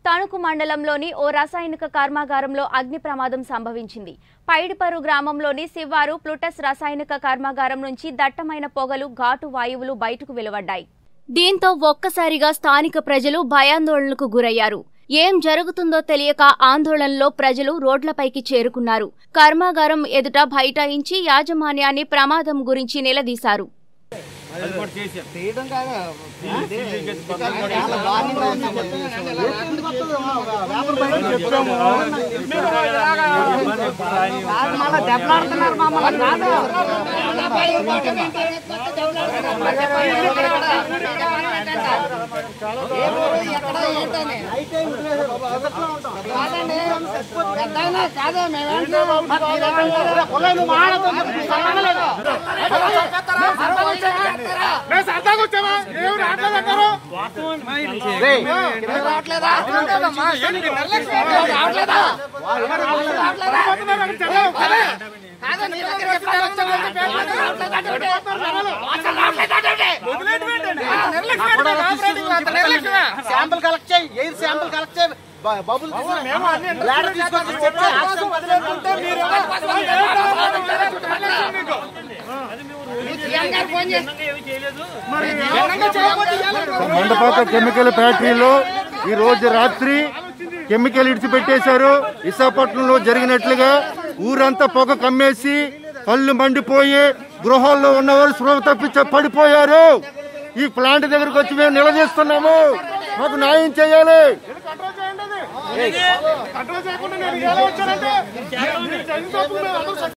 తణుకు మండలంలోని ఓ రసాయనిక కర్మాగారంలో అగ్ని ప్రమాదం సంభవించింది పైడిపరు గ్రామంలోని శివారు ప్లుటస్ రసాయనిక కర్మాగారం నుంచి దట్టమైన పొగలు ఘాటు వాయువులు బయటకు వెలువడ్డాయి దీంతో ఒక్కసారిగా స్థానిక ప్రజలు భయాందోళనకు గురయ్యారు ఏం జరుగుతుందో తెలియక ఆందోళనలో ప్రజలు రోడ్లపైకి చేరుకున్నారు కర్మాగారం ఎదుట బైఠాయించి యాజమాన్యాన్ని ప్రమాదం గురించి నిలదీశారు తీయడం కాదా ఇది చాలా దారుణంగా ఉందండి. కాదు, మళ్ళా దెబ్బలాడుతున్నారు మమ్మల్ని కాదు. ఏ ఊరు, ఎక్కడ, ఏంటని? కాదండి, పెద్దాయన, కాదా, మేమేంటో, మాకు మీరేమంటారు? పొలాలు మాడతాం, మీకు సంబంధం లేదు. మేము సరదాగా వచ్చామా ఏం రావట్లేదంటారు రేయ్, కిందకి రావట్లేదా? రావట్లేదా? పోతున్నారు అక్కడ జనం. అదే. కాదు, నీ దగ్గరికి ఎప్పుడు వచ్చామంటే పేపర్ రావట్లేదంటే అసలు రావట్లేదంటే. శాంపుల్ కలెక్ట్ చేయి ఎయిర్ శాంపుల్ కలెక్ట్ చేయి బ- బబుల్ తీసుకుని లాడర్ తీసుకొచ్చి చెక్ చేయి. ఆక్సిజన్ వదిలేదంటే మీరు మండపాక కెమికల్ ఫ్యాక్టరీలో ఈ రోజు రాత్రి కెమికల్ ఇడిచిపెట్టేశారు విశాఖపట్నంలో జరిగినట్లుగా ఊరంతా పొగ కమ్మేసి కళ్ళు మండిపోయి గృహాల్లో ఉన్నవారు స్పృహ తప్పించ పడిపోయారు ఈ ప్లాంట్ దగ్గరకు వచ్చి మేము నిలదీస్తున్నాము మాకు న్యాయం చేయాలి కంట్రోల్ చేయకుండా నేను ఎలా వచ్చానంటే మీరు జరిగిన తప్పులు మేము అందరూ